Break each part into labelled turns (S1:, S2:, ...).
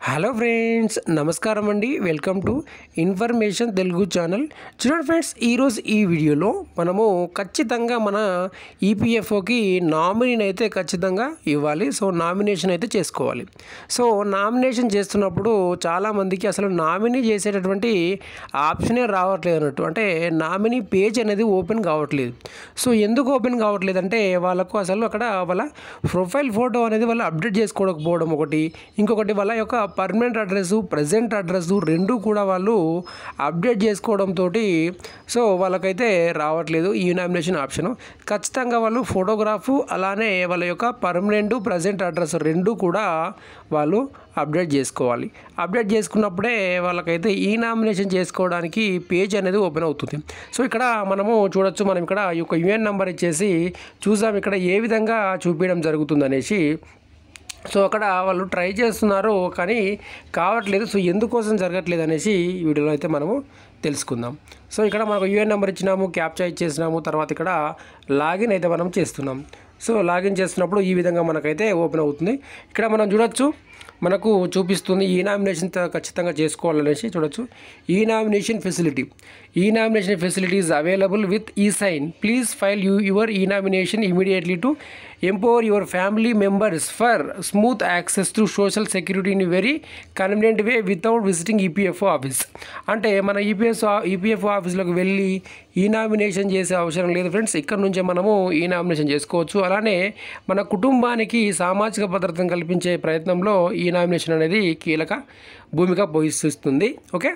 S1: hello friends నమస్కారం అండి welcome to information Telugu channel చూడండి ఫ్రెండ్స్ ఈరోజు ఈ వీడియోలో మనము ఖచ్చితంగా మన ఈపీఎఫ్ఓకి నామినీని అయితే ఖచ్చితంగా ఇవ్వాలి సో నామినేషన్ అయితే చేసుకోవాలి సో నామినేషన్ చేస్తున్నప్పుడు చాలామందికి అసలు నామినీ చేసేటటువంటి ఆప్షనే రావట్లేదు అన్నట్టు అంటే నామినీ పేజ్ అనేది ఓపెన్ కావట్లేదు సో ఎందుకు ఓపెన్ కావట్లేదు అంటే వాళ్ళకు అసలు అక్కడ వాళ్ళ ప్రొఫైల్ ఫోటో అనేది వాళ్ళు అప్డేట్ చేసుకోకపోవడం ఒకటి ఇంకొకటి వాళ్ళ యొక్క పర్మనెంట్ అడ్రస్ ప్రజెంట్ అడ్రస్ రెండు కూడా వాళ్ళు అప్డేట్ చేసుకోవడంతో సో వాళ్ళకైతే రావట్లేదు ఈ నామినేషన్ ఆప్షన్ ఖచ్చితంగా వాళ్ళు ఫోటోగ్రాఫు అలానే వాళ్ళ యొక్క పర్మనెంట్ ప్రజెంట్ అడ్రస్ రెండు కూడా వాళ్ళు అప్డేట్ చేసుకోవాలి అప్డేట్ చేసుకున్నప్పుడే వాళ్ళకైతే ఈ నామినేషన్ చేసుకోవడానికి పేజ్ అనేది ఓపెన్ అవుతుంది సో ఇక్కడ మనము చూడొచ్చు మనం ఇక్కడ ఈ యొక్క యుఎన్ నెంబర్ ఇచ్చేసి చూసాం ఇక్కడ ఏ విధంగా చూపించడం జరుగుతుంది అనేసి సో అక్కడ వాళ్ళు ట్రై చేస్తున్నారు కానీ కావట్లేదు సో ఎందుకోసం జరగట్లేదు అనేసి ఈ వీడియోలో అయితే మనము తెలుసుకుందాం సో ఇక్కడ మనకు యూఎన్ నెంబర్ ఇచ్చినాము క్యాప్చా ఇచ్చేసినాము తర్వాత ఇక్కడ లాగిన్ అయితే మనం చేస్తున్నాం సో లాగిన్ చేస్తున్నప్పుడు ఈ విధంగా మనకైతే ఓపెన్ అవుతుంది ఇక్కడ మనం చూడొచ్చు మనకు చూపిస్తుంది ఈ నామినేషన్ త- ఖచ్చితంగా చేసుకోవాలనేసి చూడొచ్చు e nomination facility e nomination facility is available with e sign please file you your e nomination immediately to empower your family members for smooth access to social security in very convenient way without visiting EPFO office అంటే మన EPS EPFO ఆఫీస్లోకి వెళ్ళి ఈ nomination చేసే అవసరం లేదు friends ఇక్కడ నుంచే మనము ఈ నామినేషన్ చేసుకోవచ్చు అలానే మన కుటుంబానికి సామాజిక భద్రతను కల్పించే ప్రయత్నంలో ఈ నామినేషన్ అనేది కీలక భూమిక పోషిస్తుంది ఓకే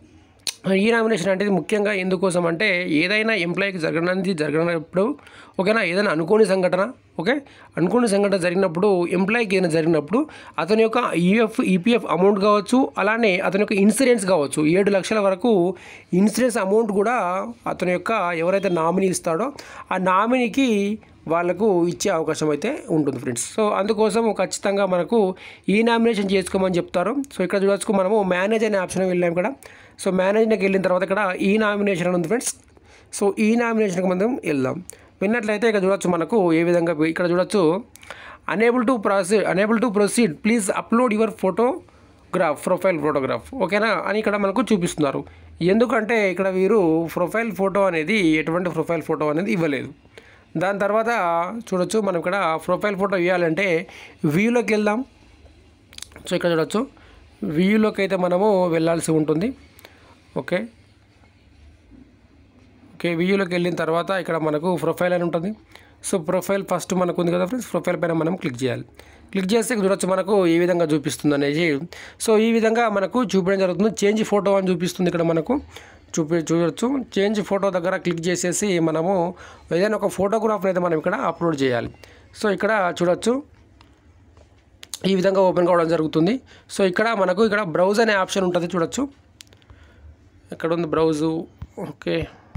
S1: ఈ నామినేషన్ అనేది ముఖ్యంగా ఎందుకోసం అంటే ఏదైనా ఎంప్లాయీకి జరగడానికి జరగనప్పుడు ఓకేనా ఏదైనా అనుకోని సంఘటన ఓకే అనుకోని సంఘటన జరిగినప్పుడు ఎంప్లాయీకి ఏదైనా జరిగినప్పుడు అతని యొక్క ఈఎఫ్ ఈపీఎఫ్ అమౌంట్ కావచ్చు అలానే అతని యొక్క ఇన్సూరెన్స్ కావచ్చు ఏడు లక్షల వరకు ఇన్సూరెన్స్ అమౌంట్ కూడా అతని యొక్క ఎవరైతే నామినీ ఇస్తాడో ఆ నామినీకి వాళ్ళకు ఇచ్చే అవకాశం అయితే ఉంటుంది ఫ్రెండ్స్ సో అందుకోసం ఖచ్చితంగా మనకు ఈ నామినేషన్ చేసుకోమని చెప్తారు సో ఇక్కడ చూడొచ్చు మనము మేనేజ్ అనే ఆప్షన్ వెళ్ళాం ఇక్కడ సో మేనేజ్కి వెళ్ళిన తర్వాత ఇక్కడ ఈ నామినేషన్ అని ఉంది ఫ్రెండ్స్ సో ఈ నామినేషన్కి మనం వెళ్దాం విన్నట్లయితే ఇక్కడ చూడొచ్చు మనకు ఏ విధంగా ఇక్కడ చూడొచ్చు unable to proceed unable to proceed please upload your photograph profile photograph ఓకేనా అని ఇక్కడ మనకు చూపిస్తున్నారు ఎందుకంటే ఇక్కడ వీరు ప్రొఫైల్ ఫోటో అనేది ఎటువంటి ప్రొఫైల్ ఫోటో అనేది ఇవ్వలేదు దాని తర్వాత చూడొచ్చు మనం ఇక్కడ ప్రొఫైల్ ఫోటో ఇవ్వాలంటే వ్యూలోకి వెళ్దాం సో ఇక్కడ చూడొచ్చు వ్యూలోకి అయితే మనము వెళ్ళాల్సి ఉంటుంది ఓకే ఓకే వ్యూలోకి వెళ్ళిన తర్వాత ఇక్కడ మనకు ప్రొఫైల్ అని ఉంటుంది సో ప్రొఫైల్ ఫస్ట్ మనకు ఉంది కదా ఫ్రెండ్స్ ప్రొఫైల్ పైన మనం క్లిక్ చేయాలి క్లిక్ చేస్తే చూడొచ్చు మనకు ఏ విధంగా చూపిస్తుంది అనేది సో ఈ విధంగా మనకు చూపించడం జరుగుతుంది చేంజ్ ఫోటో అని చూపిస్తుంది ఇక్కడ మనకు చూపి చూడొచ్చు చేంజ్ ఫోటో దగ్గర క్లిక్ చేసేసి మనము ఏదైనా ఒక ఫోటోగ్రాఫ్ని అయితే మనం ఇక్కడ అప్లోడ్ చేయాలి సో ఇక్కడ చూడొచ్చు ఈ విధంగా ఓపెన్ కావడం జరుగుతుంది సో ఇక్కడ మనకు ఇక్కడ బ్రౌజ్ అనే ఆప్షన్ ఉంటుంది చూడొచ్చు ఎక్కడ ఉంది బ్రౌజు ఓకే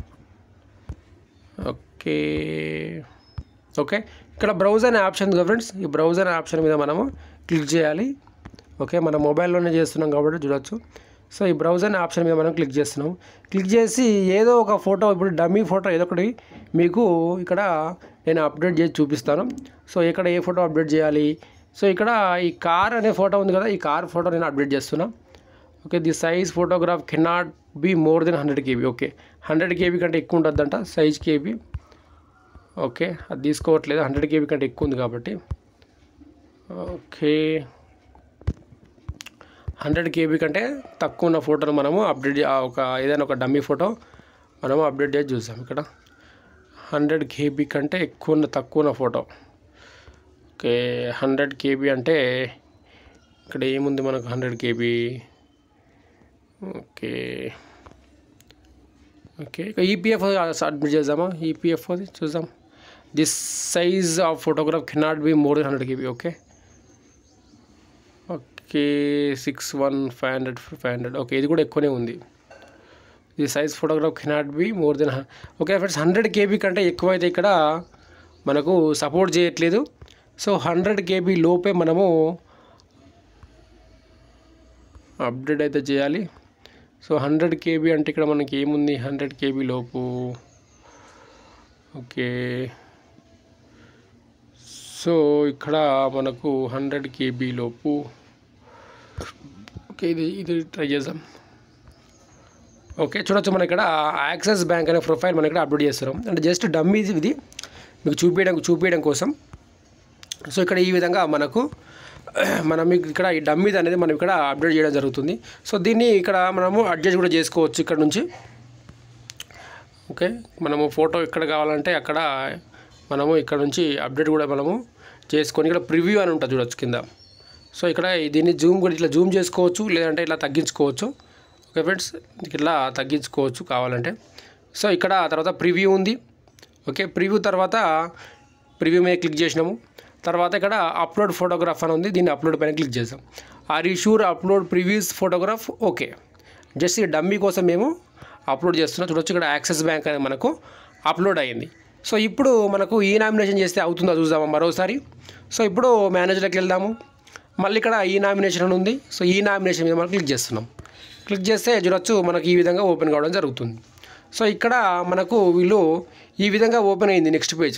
S1: ఓకే ఓకే ఇక్కడ బ్రౌజ్ అనే ఆప్షన్ ఉంది కదా ఫ్రెండ్స్ ఈ బ్రౌజ్ అనే ఆప్షన్ మీద మనము క్లిక్ చేయాలి ఓకే మన మొబైల్లోనే చేస్తున్నాం కాబట్టి చూడొచ్చు సో ఈ బ్రౌజ్ అనే ఆప్షన్ మీద మనం క్లిక్ చేస్తున్నాం క్లిక్ చేసి ఏదో ఒక ఫోటో ఇప్పుడు డమ్మీ ఫోటో ఏదో ఒకటి మీకు ఇక్కడ నేను అప్డేట్ చేసి చూపిస్తాను సో ఇక్కడ ఏ ఫోటో అప్డేట్ చేయాలి సో ఇక్కడ ఈ కార్ అనే ఫోటో ఉంది కదా ఈ కార్ ఫోటో నేను అప్డేట్ చేస్తున్నా okay the size photograph cannot be more than hundred KB okay hundred KB కంటే ఎక్కువ ఉంటుందంట సైజ్ కేబీ ఓకే అది తీసుకోవట్లేదు హండ్రెడ్ కేబీ కంటే ఎక్కువ ఉంది కాబట్టి ఓకే హండ్రెడ్ కేబీ కంటే తక్కువ ఉన్న ఫోటోను మనము అప్డేట్ చే- ఆ ఒక ఏదైనా ఒక డమ్మీ ఫోటో మనము అప్డేట్ చేసి చూసాం ఇక్కడ హండ్రెడ్ కేబీ కంటే ఎక్కువ ఉన్న తక్కువ ఉన్న ఫోటో ఓకే హండ్రెడ్ కేబీ అంటే ఇక్కడ ఏముంది మనకు హండ్రెడ్ కేబీ ఓకే ఓకే ఇక ఈపీఎఫ్ అడ్మిట్ చేద్దామా ఈపీఎఫ్ అది చూద్దాం this size of photograph cannot be more than hundred KB okay okay six one five hundred five hundred okay ఇది కూడా ఎక్కువనే ఉంది the size photograph cannot be more than okay friends hundred KB కంటే ఎక్కువ అయితే ఇక్కడ మనకు సపోర్ట్ చేయట్లేదు సో హండ్రెడ్ కేబీ లోపే మనము అప్డేట్ అయితే చేయాలి సో హండ్రెడ్ కేబీ అంటే ఇక్కడ మనకి ఏముంది హండ్రెడ్ కేబీ లోపు ఓకే సో ఇక్కడ మనకు హండ్రెడ్ కేబీ లోపు ఓకే ఇది ఇది ట్రై చేద్దాం ఓకే చూడొచ్చు మనం ఇక్కడ యాక్సిస్ బ్యాంక్ అనే ప్రొఫైల్ మనం ఇక్కడ అప్లోడ్ చేస్తున్నాం అంటే జస్ట్ డమ్మీ ఇది మీకు చూపించడం చూపించడం కోసం సో ఇక్కడ ఈ విధంగా మనకు మనం మీకు ఇక్కడ ఈ డమ్మీది అనేది మనం ఇక్కడ అప్డేట్ చేయడం జరుగుతుంది సో దీన్ని ఇక్కడ మనము అడ్జస్ట్ కూడా చేసుకోవచ్చు ఇక్కడ నుంచి ఓకే మనము ఫోటో ఎక్కడ కావాలంటే అక్కడ మనము ఇక్కడ నుంచి అప్డేట్ కూడా మనము చేసుకొని ఇక్కడ ప్రివ్యూ అని ఉంటుంది చూడొచ్చు కింద సో ఇక్కడ దీన్ని జూమ్ కూడా ఇట్లా జూమ్ చేసుకోవచ్చు లేదంటే ఇట్లా తగ్గించుకోవచ్చు ఓకే ఫ్రెండ్స్ ఇట్లా తగ్గించుకోవచ్చు కావాలంటే సో ఇక్కడ తర్వాత ప్రివ్యూ ఉంది ఓకే ప్రివ్యూ తర్వాత ప్రివ్యూ మీద క్లిక్ చేసినాము తర్వాత ఇక్కడ అప్లోడ్ ఫోటోగ్రాఫ్ అని ఉంది దీన్ని అప్లోడ్ పైన క్లిక్ చేసాం are you sure upload previews photograph okay just ఈ డమ్మీ కోసం మేము అప్లోడ్ చేస్తున్నాం చూడొచ్చు ఇక్కడ యాక్సిస్ బ్యాంక్ అనేది మనకు అప్లోడ్ అయ్యింది సో ఇప్పుడు మనకు ఈ నామినేషన్ చేస్తే అవుతుందో చూద్దామా మరోసారి సో ఇప్పుడు మేనేజర్కి వెళ్దాము మళ్ళీ ఇక్కడ ఈ నామినేషన్ అని ఉంది సో ఈ నామినేషన్ మీద మనం క్లిక్ చేస్తున్నాం క్లిక్ చేస్తే చూడొచ్చు మనకు ఈ విధంగా ఓపెన్ కావడం జరుగుతుంది సో ఇక్కడ మనకు వీళ్ళు ఈ విధంగా ఓపెన్ అయింది నెక్స్ట్ పేజ్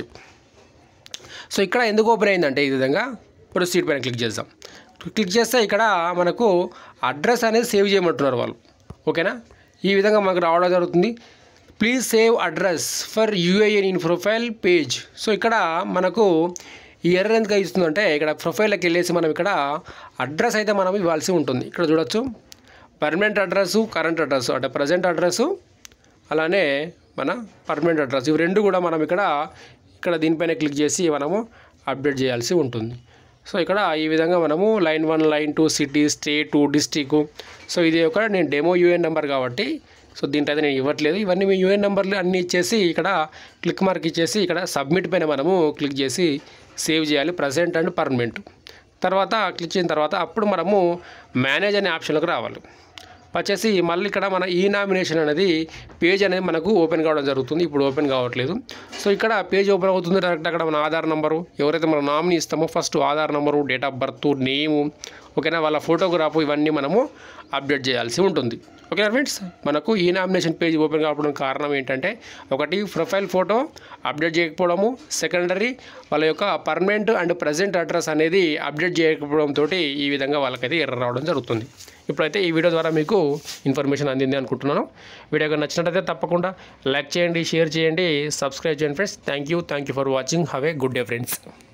S1: సో ఇక్కడ ఎందుకు ఓపెన్ అయిందంటే ఈ విధంగా ప్రొసీడ్ పైన క్లిక్ చేద్దాం క్లిక్ చేస్తే ఇక్కడ మనకు అడ్రస్ అనేది సేవ్ చేయమంటున్నారు వాళ్ళు ఓకేనా ఈ విధంగా మనకు రావడం జరుగుతుంది please save address for UAN in profile page so ఇక్కడ మనకు ఈ ఎర్ర ఎందుకు ఇస్తుందంటే ఇక్కడ ప్రొఫైల్కి వెళ్ళేసి మనం ఇక్కడ అడ్రస్ అయితే మనం ఇవ్వాల్సి ఉంటుంది ఇక్కడ చూడొచ్చు పర్మనెంట్ అడ్రస్ కరెంట్ అడ్రస్ అంటే ప్రజెంట్ అడ్రస్ అలానే మన పర్మనెంట్ అడ్రస్ ఇవి రెండు కూడా మనం ఇక్కడ ఇక్కడ దీనిపైన క్లిక్ చేసి మనము అప్డేట్ చేయాల్సి ఉంటుంది సో ఇక్కడ ఈ విధంగా మనము line one line two city state district so ఇది ఒక నేను డెమో యూఎన్ నెంబర్ కాబట్టి సో దీంట్లో అయితే నేను ఇవ్వట్లేదు ఇవన్నీ మీ యూఎన్ నెంబర్లు అన్నీ ఇచ్చేసి ఇక్కడ క్లిక్ మార్క్ ఇచ్చేసి ఇక్కడ సబ్మిట్ పైన మనము క్లిక్ చేసి సేవ్ చేయాలి ప్రజెంట్ అండ్ పర్మనెంట్ తర్వాత క్లిక్ చేసిన తర్వాత అప్పుడు మనము మేనేజ్ అనే ఆప్షన్లోకి రావాలి వచ్చేసి మళ్ళీ ఇక్కడ మన ఈ నామినేషన్ అనేది పేజ్ అనేది మనకు ఓపెన్ కావడం జరుగుతుంది ఇప్పుడు ఓపెన్ కావట్లేదు సో ఇక్కడ పేజ్ ఓపెన్ అవుతుంది డైరెక్ట్ అక్కడ మన ఆధార్ నెంబరు ఎవరైతే మనం నామినీ ఇస్తామో first Aadhaar number date of birth name ఓకేనా వాళ్ళ ఫోటోగ్రాఫ్ ఇవన్నీ మనము అప్డేట్ చేయాల్సి ఉంటుంది ఓకేనా ఫ్రెండ్స్ మనకు ఈ నామినేషన్ పేజ్ ఓపెన్ కావడం కారణం ఏంటంటే ఒకటి ప్రొఫైల్ ఫోటో అప్డేట్ చేయకపోవడము సెకండరీ వాళ్ళ యొక్క పర్మనెంట్ అండ్ ప్రజెంట్ అడ్రస్ అనేది అప్డేట్ చేయకపోవడంతో ఈ విధంగా వాళ్ళకైతే ఎర్ర రావడం జరుగుతుంది ఇప్పుడైతే ఈ వీడియో ద్వారా మీకు ఇన్ఫర్మేషన్ అందింది అనుకుంటున్నాను వీడియో కనుక నచ్చినట్లయితే తప్పకుండా లైక్ చేయండి షేర్ చేయండి సబ్స్క్రైబ్ చేయండి friends thank you thank you for watching have a good day friends